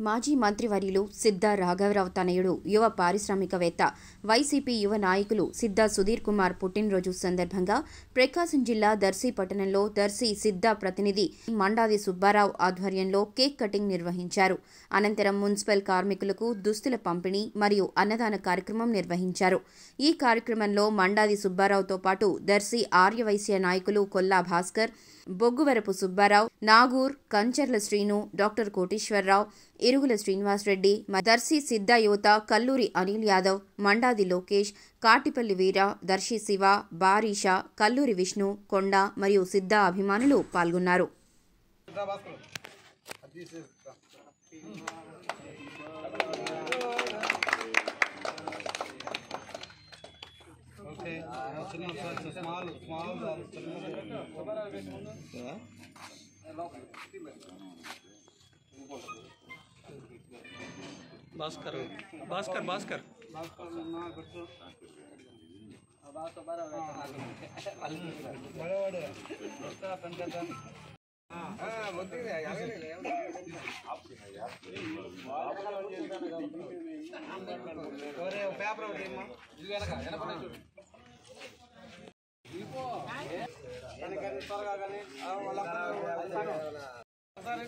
మాజీ మంత్రివర్యులు సిద్ధా రాఘవరావు తనయుడు యువ పారిశ్రామికవేత్త వైసీపీ యువ నాయకులు సిద్ధా సుధీర్ కుమార్ పుట్టినరోజు సందర్భంగా ప్రకాశం జిల్లా దర్శి పట్టణంలో దర్శి సిద్ధా ప్రతినిధి మండాది సుబ్బారావు ఆధ్వర్యంలో కేక్ కటింగ్ నిర్వహించారు అనంతరం మున్సిపల్ కార్మికులకు దుస్తుల పంపిణీ మరియు అన్నదాన కార్యక్రమం నిర్వహించారు ఈ కార్యక్రమంలో మండాది సుబ్బారావుతో పాటు దర్శి ఆర్యవైశ్య నాయకులు కొల్లా భాస్కర్ బొగ్గువరపు సుబ్బారావు నాగూర్ కంచర్ల శ్రీను డాక్టర్ కోటేశ్వరరావు ఇరుగుల శ్రీనివాసరెడ్డి మ- దర్శి సిద్ధ యువత కల్లూరి అనిల్ యాదవ్ మండాది లోకేష్ కాటిపల్లి వీర దర్శి శివ బారీషా కల్లూరి విష్ణు కొండ మరియు సిద్ధ అభిమానులు పాల్గొన్నారు ఓకే చిన్న small small Bhaskar Bhaskar Bhaskar paper ఒకటి ఇమ్మా. ఇది వెనక వెనక చూడు కానీ కానీ త్వరగా కానీ ఆ, వాళ్ళ అక్కలు- ఒకసారి